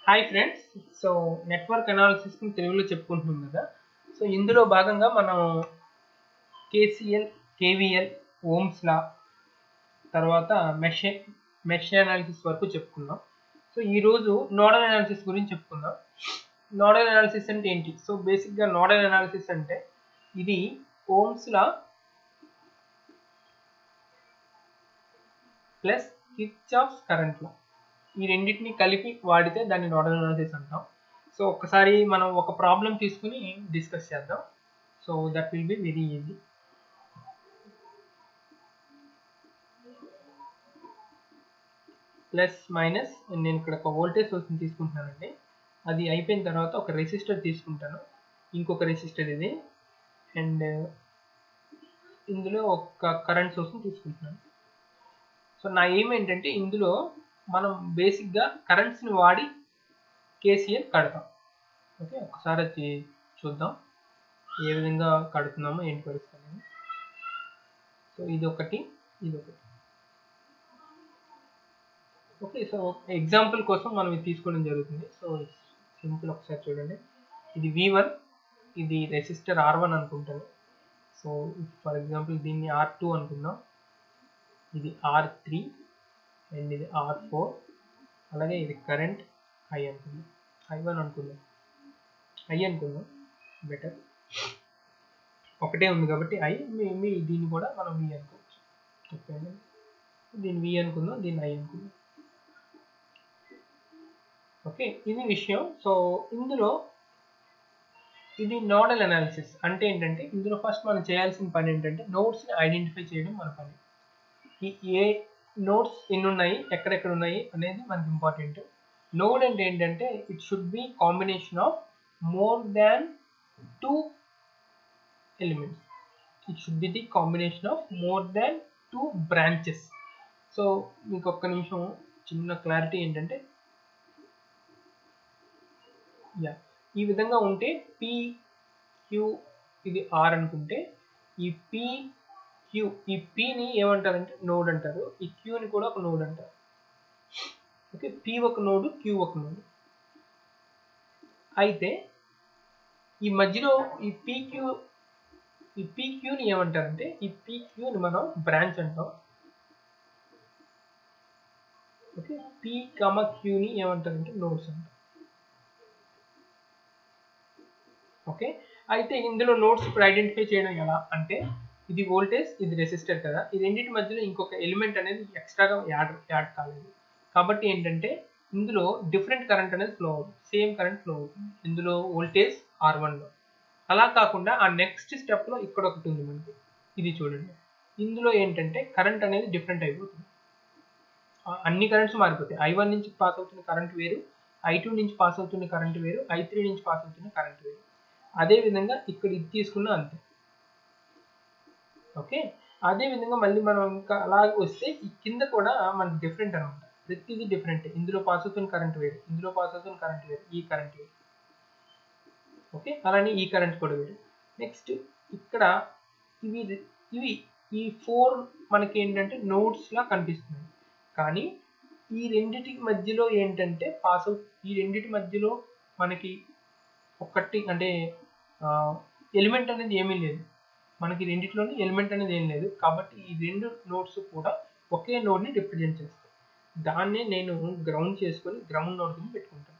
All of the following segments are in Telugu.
hi friends so network analysis ని తెలుగులో చెప్పుకుంటున్నాం కదా సో ఇందులో భాగంగా మనం కేసీఎల్ కేవీఎల్ ఓమ్స్ లా తర్వాత మెష్ మెష్ అనాలిసిస్ వరకు చెప్పుకున్నాం సో ఈరోజు నోడల్ అనాలిసిస్ గురించి చెప్పుకుందాం నోడల్ అనాలిసిస్ అంటే ఏంటి సో బేసిక్గా నోడల్ అనాలిసిస్ అంటే ఇది Ohm's law plus Kirchhoff's current law ఈ రెండింటిని కలిపి వాడితే దాన్ని నోడల్ అనాలిసిస్ అంటాం సో ఒకసారి మనం ఒక ప్రాబ్లం తీసుకుని డిస్కస్ చేద్దాం so that will be very easy plus minus నేను ఇక్కడ ఒక వోల్టేజ్ సోర్స్ని తీసుకుంటున్నానండి అది అయిపోయిన తర్వాత ఒక రెసిస్టర్ తీసుకుంటాను ఇంకొక రెసిస్టర్ ఇది అండ్ ఇందులో ఒక కరెంట్ సోర్స్ని తీసుకుంటున్నాను సో నా ఏం ఏంటంటే ఇందులో మనం బేసిక్గా కరెంట్స్ని వాడి కేసీఎల్ కడతాం ఓకే ఒకసారి అది చూద్దాం ఏ విధంగా కడుతున్నామో ఏంటి పరిస్థితి అనేది సో ఇది ఒకటి ఇది ఒకటి ఓకే సో ఎగ్జాంపుల్ కోసం మనం ఇది తీసుకోవడం జరుగుతుంది సో సింపుల్ ఒకసారి చూడండి ఇది వి వన్ ఇది రెసిస్టర్ ఆర్ వన్ అనుకుంటాను సో ఫర్ ఎగ్జాంపుల్ దీన్ని ఆర్ టూ అనుకుందాం ఇది ఆర్ త్రీ అండ్ ఇది ఆర్ ఫోర్ అలాగే ఇది కరెంట్ ఐ అనుకుందాం ఐ వన్ అనుకుందాం ఐ అనుకుందాం బెటర్ ఒకటే ఉంది కాబట్టి ఐ మీ దీన్ని కూడా మనం వి అనుకోవచ్చు ఓకే దీన్ని వి అనుకుందాం దీన్ని ఐ అనుకుందాం ఓకే ఇది విషయం సో ఇందులో ఇది నోడల్ అనాలిసిస్ అంటే ఏంటంటే ఇందులో ఫస్ట్ మనం చేయాల్సిన పని ఏంటంటే నోట్స్ని ఐడెంటిఫై చేయడం మన పని ఈ ఏ నోట్స్ ఎన్ని ఉన్నాయి ఎక్కడెక్కడ ఉన్నాయి అనేది మనకి ఇంపార్టెంట్ నోడ్ అంటే ఏంటంటే it should be combination of more than two elements it should be the combination of more than two branches so మీకు ఒక్క నిమిషం చిన్న క్లారిటీ ఏంటంటే యా ఈ విధంగా ఉంటే పి క్యూ ఇది ఆర్ అనుకుంటే ఈ పి క్యూ ఈ పిని ఏమంటారంటే నోడ్ అంటారు ఈ క్యూని కూడా ఒక నోడ్ అంటారు ఓకే పి ఒక నోడు క్యూ ఒక నోడు అయితే ఈ మధ్యలో ఈ పీక్యూ ఈ పీక్యూని ఏమంటారంటే ఈ పీక్యూని మనం బ్రాంచ్ అంటాం ఓకే పీ కమ క్యూని ఏమంటారంటే నోడ్స్ అంటాం ఓకే అయితే ఇందులో నోట్స్ ఇప్పుడు ఐడెంటిఫై చేయడం ఎలా అంటే ఇది వోల్టేజ్ ఇది రెసిస్టర్ కదా ఈ రెండింటి మధ్యలో ఇంకొక ఎలిమెంట్ అనేది ఎక్స్ట్రాగా యాడ్ యాడ్ కాలేదు కాబట్టి ఏంటంటే ఇందులో డిఫరెంట్ కరెంట్ అనేది ఫ్లో అవుతుంది సేమ్ కరెంట్ ఫ్లో అవుతుంది ఇందులో వోల్టేజ్ ఆర్ వన్లో అలా కాకుండా ఆ నెక్స్ట్ స్టెప్లో ఇక్కడ ఒకటి ఉంది మనకి ఇది చూడండి ఇందులో ఏంటంటే కరెంట్ అనేది డిఫరెంట్ అయిపోతుంది అన్ని కరెంట్స్ మారిపోతాయి ఐ వన్ నుంచి పాస్ అవుతున్న కరెంట్ వేరు ఐ టూ నుంచి పాస్ అవుతున్న కరెంట్ వేరు ఐ త్రీ నుంచి పాస్ అవుతున్న కరెంట్ వేరు అదే విధంగా ఇక్కడ ఇది తీసుకున్న అంతే ఓకే అదే విధంగా మళ్ళీ మనం ఇంకా అలా వస్తే ఈ కింద కూడా మనకి డిఫరెంట్ అనమాట ప్రతిదీ డిఫరెంట్ ఇందులో పాస్ అవుతున్న కరెంట్ వేరు ఇందులో పాస్ అవుతున్న కరెంట్ వేరు ఈ కరెంట్ వేరు ఓకే అలానే ఈ కరెంట్ కూడా వేరు నెక్స్ట్ ఇక్కడ ఇవి ఇవి ఈ ఫోర్ మనకి ఏంటంటే నోట్స్ లా కనిపిస్తున్నాయి కానీ ఈ రెండిటి మధ్యలో ఏంటంటే పాస్ అవుట్ ఈ రెండిటి మధ్యలో మనకి ఒకటి అంటే ఎలిమెంట్ అనేది ఏమీ లేదు మనకి రెండిట్లోని ఎలిమెంట్ అనేది ఏం లేదు కాబట్టి ఈ రెండు నోట్స్ కూడా ఒకే నోడ్ని రిప్రజెంట్ చేస్తాయి దాన్నే నేను గ్రౌండ్ చేసుకొని గ్రౌండ్ నోడ్ కింద పెట్టుకుంటాను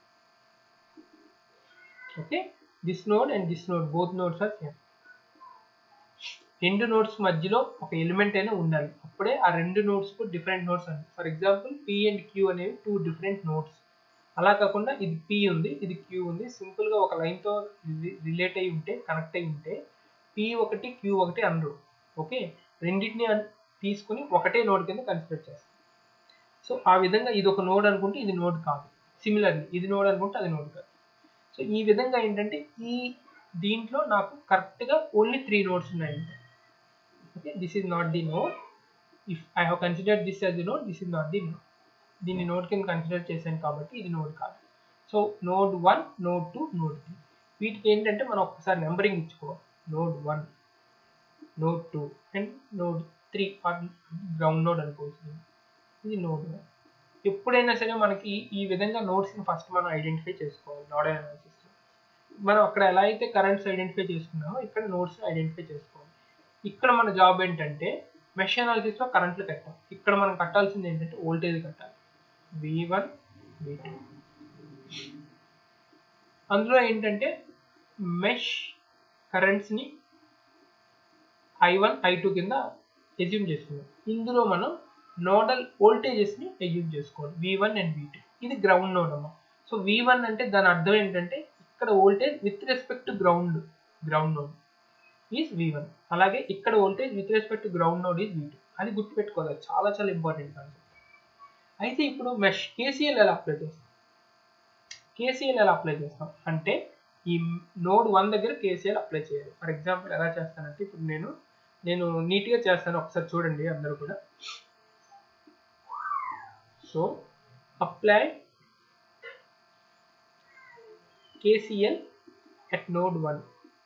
okay this node and this node both nodes are same రెండు నోట్స్ మధ్యలో ఒక ఎలిమెంట్ అయినా ఉండాలి అప్పుడే ఆ రెండు నోట్స్ డిఫరెంట్ నోట్స్ అండి for example P and Q అనేవి టూ డిఫరెంట్ నోట్స్ అలా కాకుండా ఇది పి ఉంది ఇది క్యూ ఉంది సింపుల్గా ఒక లైన్తో రిలేట్ అయి ఉంటే కనెక్ట్ అయి ఉంటే పి ఒకటి క్యూ ఒకటి అనరు ఓకే రెండింటిని తీసుకుని ఒకటే నోడ్ కింద కన్సిడర్ చేస్తాం సో ఆ విధంగా ఇది ఒక నోడ్ అనుకుంటే ఇది నోడ్ కాదు సిమిలర్లీ ఇది నోడ్ అనుకుంటే అది నోడ్ కాదు సో ఈ విధంగా ఏంటంటే ఈ దీంట్లో నాకు కరెక్ట్గా ఓన్లీ త్రీ నోడ్స్ ఉన్నాయంటే okay this is not the node if I have consider this as the node this is not the node దీన్ని నోడ్ కింద కన్సిడర్ చేశాను కాబట్టి ఇది నోడ్ కాదు so node one node two node three వీటికి ఏంటంటే మనం ఒక్కసారి నెంబరింగ్ ఇచ్చుకోవాలి node one node two and node three ground node అనుకోవచ్చు ఇది నోడ్ వన్ ఎప్పుడైనా సరే మనకి ఈ విధంగా నోట్స్ని ఫస్ట్ మనం ఐడెంటిఫై చేసుకోవాలి నోడల్ అనాలిసిస్ మనం అక్కడ ఎలా అయితే కరెంట్స్ ఐడెంటిఫై చేసుకున్నామో ఇక్కడ నోట్స్ ఐడెంటిఫై చేసుకోవాలి ఇక్కడ మన జాబ్ ఏంటంటే మెష్ అనాలిసిస్లో కరెంట్లు కట్టాం ఇక్కడ మనం కట్టాల్సింది ఏంటంటే వోల్టేజ్ కట్టాలి వి వన్ వి టూ అందులో ఏంటంటే మెష్ కరెంట్స్ని ఐ వన్ ఐ టూ కింద ఎజ్యూమ్ చేసుకున్నాం ఇందులో మనం నోడల్ వోల్టేజెస్ని ఎజ్యూమ్ చేసుకోవాలి V one and V two ఇది గ్రౌండ్ నోడ్ అమ్మ సో వి వన్ అంటే దాని అర్థం ఏంటంటే ఇక్కడ voltage with respect to ground ground node is V one అలాగే ఇక్కడ voltage with respect to ground node is V two అది గుర్తుపెట్టుకోవాలి చాలా చాలా ఇంపార్టెంట్ కాన్సెప్ట్ అయితే ఇప్పుడు మెష్ కేసీఎల్ ఎలా అప్లై చేస్తాం కేసీఎల్ ఎలా అప్లై చేస్తాం అంటే ఈ నోడ్ వన్ దగ్గర కేసీఎల్ అప్లై చేయాలి ఫర్ ఎగ్జాంపుల్ ఎలా చేస్తానంటే ఇప్పుడు నేను నేను నీట్గా చేస్తాను ఒకసారి చూడండి అందరూ కూడా so apply KCL at node one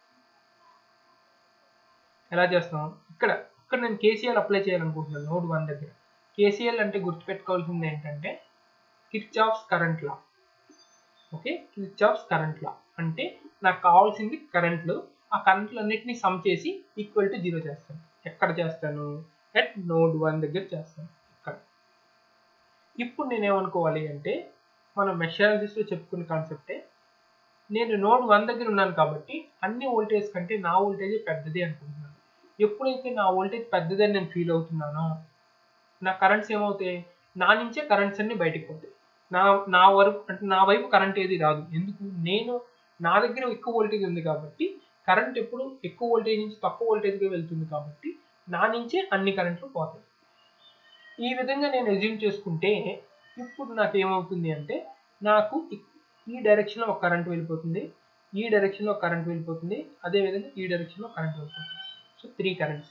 ఎలా చేస్తాం ఇక్కడ ఇక్కడ నేను కేసీఎల్ అప్లై చేయాలనుకుంటున్నాను నోడ్ వన్ దగ్గర కేసీఎల్ అంటే గుర్తుపెట్టుకోవాల్సింది ఏంటంటే Kirchhoff's current law okay Kirchhoff's current law అంటే నాకు కావాల్సింది కరెంట్లు ఆ కరెంట్లు అన్నిటిని సమ్ చేసి ఈక్వల్ టు జీరో చేస్తాను ఎక్కడ చేస్తాను అట్ నోడ్ వన్ దగ్గర చేస్తాను ఇక్కడ ఇప్పుడు నేను ఏమనుకోవాలి అంటే మనం మెషాలజిస్ట్లో చెప్పుకున్న కాన్సెప్టే నేను నోడ్ వన్ దగ్గర ఉన్నాను కాబట్టి అన్ని వోల్టేజ్ కంటే నా వోల్టేజ్ పెద్దది అనుకుంటున్నాను ఎప్పుడైతే నా వోల్టేజ్ పెద్దదని నేను ఫీల్ అవుతున్నానో నా కరెంట్స్ ఏమవుతాయి నా నుంచే కరెంట్స్ అన్ని బయటకు పోతాయి నా నా వరకు అంటే నా వైపు కరెంట్ ఏది రాదు ఎందుకు నేను నా దగ్గర ఎక్కువ వోల్టేజ్ ఉంది కాబట్టి కరెంట్ ఎప్పుడు ఎక్కువ వోల్టేజ్ నుంచి తక్కువ వోల్టేజ్గా వెళ్తుంది కాబట్టి నా నుంచే అన్ని కరెంట్లు పోతాయి ఈ విధంగా నేను ఎజ్యూమ్ చేసుకుంటే ఇప్పుడు నాకు ఏమవుతుంది అంటే నాకు ఈ డైరెక్షన్లో ఒక కరెంట్ వెళ్ళిపోతుంది ఈ డైరెక్షన్లో ఒక కరెంట్ వెళ్ళిపోతుంది అదేవిధంగా ఈ డైరెక్షన్లో కరెంట్ వెళ్ళిపోతుంది సో త్రీ కరెంట్స్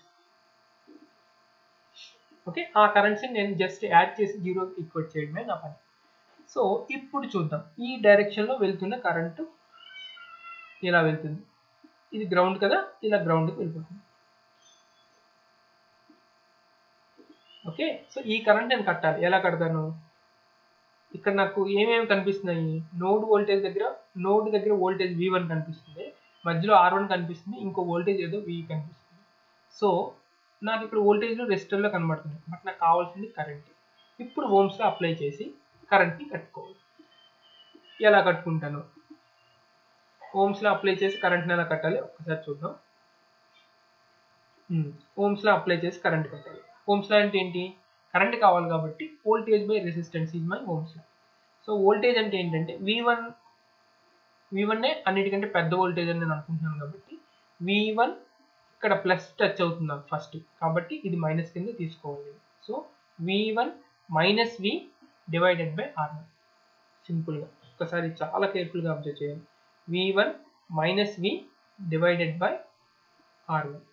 ఓకే ఆ కరెంట్స్ని నేను జస్ట్ యాడ్ చేసి జీరో ఈక్వల్ చేయడమే నా పని సో ఇప్పుడు చూద్దాం ఈ డైరెక్షన్లో వెళ్తున్న కరెంటు ఇలా వెళ్తుంది ఇది గ్రౌండ్ కదా ఇలా గ్రౌండ్కి వెళ్ళిపోతుంది ఓకే సో ఈ కరెంట్ నేను కట్టాలి ఎలా కడతాను ఇక్కడ నాకు ఏమేమి కనిపిస్తున్నాయి నోడ్ వోల్టేజ్ దగ్గర నోడ్ దగ్గర వోల్టేజ్ వి వన్ కనిపిస్తుంది మధ్యలో ఆర్ వన్ కనిపిస్తుంది ఇంకో వోల్టేజ్ ఏదో వి కనిపిస్తుంది సో నాకు ఇక్కడ వోల్టేజ్లు రెసిస్టర్లో కనబడుతుంది బట్ నాకు కావాల్సింది కరెంట్ ఇప్పుడు ఓమ్స్లో అప్లై చేసి కరెంట్ని కట్టుకోవాలి ఎలా కట్టుకుంటాను ఓమ్స్లో అప్లై చేసి కరెంట్ని ఎలా కట్టాలి ఒకసారి చూద్దాం ఓమ్స్లో అప్లై చేసి కరెంట్ కట్టాలి ఓమ్స్లో అంటే ఏంటి కరెంట్ కావాలి కాబట్టి voltage by resistance is my Ohm's so voltage అంటే ఏంటంటే వి వన్ వి వన్నే అన్నిటికంటే పెద్ద వోల్టేజ్ అని నేను అనుకుంటున్నాను కాబట్టి వి వన్ ఇక్కడ ప్లస్ టచ్ అవుతుంది ఫస్ట్ కాబట్టి ఇది మైనస్ కింద తీసుకోవాలి so V one minus V divided by R one సింపుల్గా ఒకసారి చాలా కేర్ఫుల్గా అబ్జర్వ్ చేయాలి V one minus V divided by R one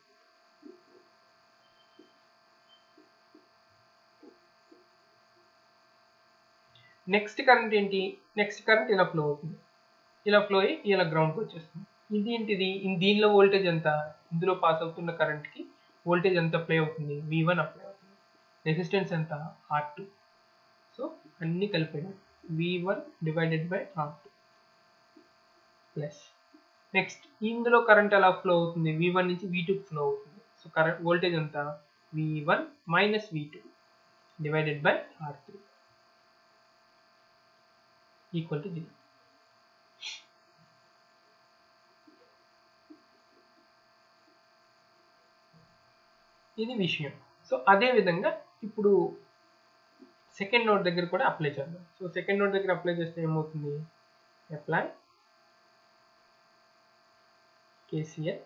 next current ఏంటి నెక్స్ట్ కరెంట్ ఇలా ఫ్లో అవుతుంది ఇలా ఫ్లో అయ్యి ఇలా గ్రౌండ్కి వచ్చేస్తుంది ఇది ఏంటిది దీనిలో వోల్టేజ్ ఎంత ఇందులో పాస్ అవుతున్న కరెంట్కి వోల్టేజ్ ఎంత అప్లై అవుతుంది వి వన్ అప్లై అవుతుంది రెసిస్టెన్స్ ఎంత ఆర్ టూ సో అన్నీ కలిపాయి V one divided by R two plus next ఇందులో కరెంట్ ఎలా ఫ్లో అవుతుంది వి వన్ నుంచి వి టూకి ఫ్లో అవుతుంది సో కరెంట్ వోల్టేజ్ ఎంత V one minus V two divided by R three equal to zero ఇది విషయం సో అదే విధంగా ఇప్పుడు సెకండ్ నోట్ దగ్గర కూడా అప్లై చేద్దాం సో సెకండ్ నోట్ దగ్గర అప్లై చేస్తే ఏమవుతుంది అప్లై కేసీఎల్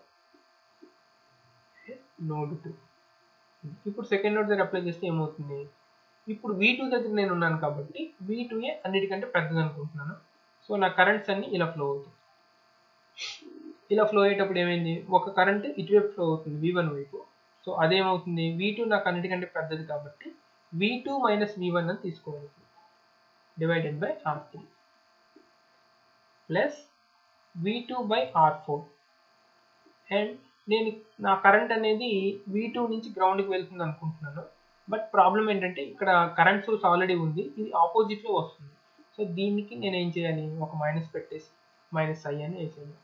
నోడ్ టూ ఇప్పుడు సెకండ్ నోట్ దగ్గర అప్లై చేస్తే ఏమవుతుంది ఇప్పుడు వీ టూ దగ్గర నేను ఉన్నాను కాబట్టి వీ టూఏ అన్నిటికంటే పెద్దది అనుకుంటున్నాను సో నా కరెంట్స్ అన్ని ఇలా ఫ్లో అవుతుంది ఇలా ఫ్లో అయ్యేటప్పుడు ఏమైంది ఒక కరెంట్ ఇటువైపు ఫ్లో అవుతుంది వి వన్ వైపు సో అదేమవుతుంది వి టూ నాకు అన్నిటికంటే పెద్దది కాబట్టి V two minus V one అని తీసుకోవాలి divided by R three plus V two by R four and నేను నా కరెంట్ అనేది వి టూ నుంచి గ్రౌండ్కి వెళ్తుంది అనుకుంటున్నాను బట్ ప్రాబ్లం ఏంటంటే ఇక్కడ కరెంట్ సోర్స్ ఆల్రెడీ ఉంది ఇది ఆపోజిట్లో వస్తుంది సో దీనికి నేను ఏం చేయాలి ఒక మైనస్ పెట్టేసి మైనస్ ఐ అని వేసేయాలి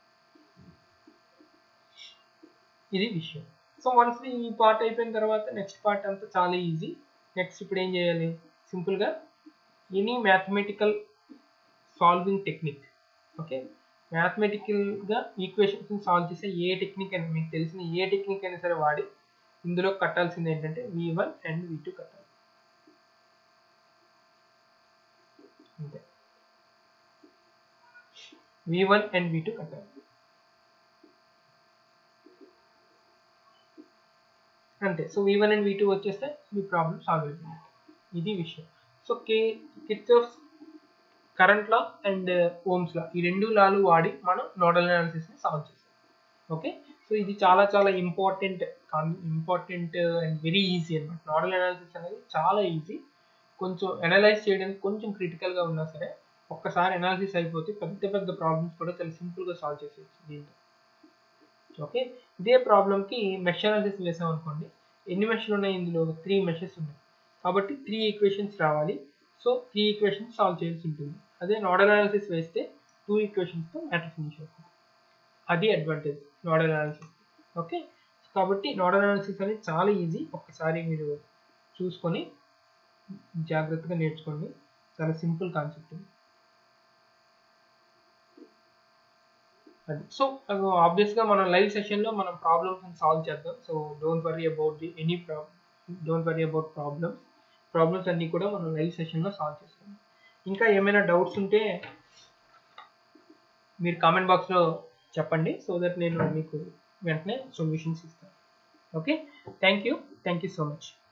ఇది విషయం సో వన్స్ ఈ పార్ట్ అయిపోయిన తర్వాత నెక్స్ట్ పార్ట్ అంతా చాలా ఈజీ నెక్స్ట్ ఇప్పుడు ఏం చేయాలి సింపుల్గా any mathematical solving technique okay మ్యాథమెటికల్గా ఈక్వేషన్స్ సాల్వ్ చేసే ఏ టెక్నిక్ అయినా మీకు తెలిసిన ఏ టెక్నిక్ అయినా సరే వాడి ఇందులో కట్టాల్సింది ఏంటంటే V one and V two కట్టాలి అంతే V one and V two కట్టాలి అంతే so V one and V two వచ్చేస్తే మీ ప్రాబ్లం సాల్వ్ అయిపోయింది ఇది విషయం సో కే కిట్స్ of current law and Ohm's law ఈ రెండు లాలు వాడి మనం నోడల్ అనాలిసిస్ని సాల్వ్ చేస్తాం ఓకే సో ఇది చాలా చాలా important important and very easy అనమాట నోడల్ అనాలిసిస్ అనేది చాలా ఈజీ కొంచెం అనలైజ్ చేయడానికి కొంచెం క్రిటికల్గా ఉన్నా సరే ఒక్కసారి అనాలిసిస్ అయిపోతే పెద్ద పెద్ద ప్రాబ్లమ్స్ కూడా చాలా సింపుల్గా సాల్వ్ చేసేయచ్చు దీంతో ఓకే ఇదే ప్రాబ్లంకి మెష్ అనాలిసిస్ వేసాం అనుకోండి ఎన్ని మెష్లు ఉన్నాయి ఇందులో త్రీ మెషెస్ ఉన్నాయి కాబట్టి త్రీ ఈక్వేషన్స్ రావాలి సో త్రీ ఈక్వేషన్స్ సాల్వ్ చేయాల్సి ఉంటుంది అదే నోడల్ అనాలిసిస్ వేస్తే టూ ఈక్వేషన్స్తో మ్యాటర్ ఫినిష్ అవుతుంది అది అడ్వాంటేజ్ నోడల్ అనాలిసిస్ ఓకే కాబట్టి నోడల్ అనాలిసిస్ అనేది చాలా ఈజీ ఒక్కసారి మీరు చూసుకొని జాగ్రత్తగా నేర్చుకోండి చాలా సింపుల్ కాన్సెప్ట్ అది సో ఆబ్వియస్గా మనం లైవ్ సెషన్లో మనం ప్రాబ్లమ్స్ సాల్వ్ చేద్దాం so don't worry about the any problem don't worry about problems problems అన్నీ కూడా మనం లైవ్ సెషన్లో సాల్వ్ చేస్తాం ఇంకా ఏమైనా డౌట్స్ ఉంటే మీరు కామెంట్ బాక్స్లో చెప్పండి సో దట్ నేను మీకు వెంటనే సొల్యూషన్స్ ఇస్తాను okay thank you thank you so much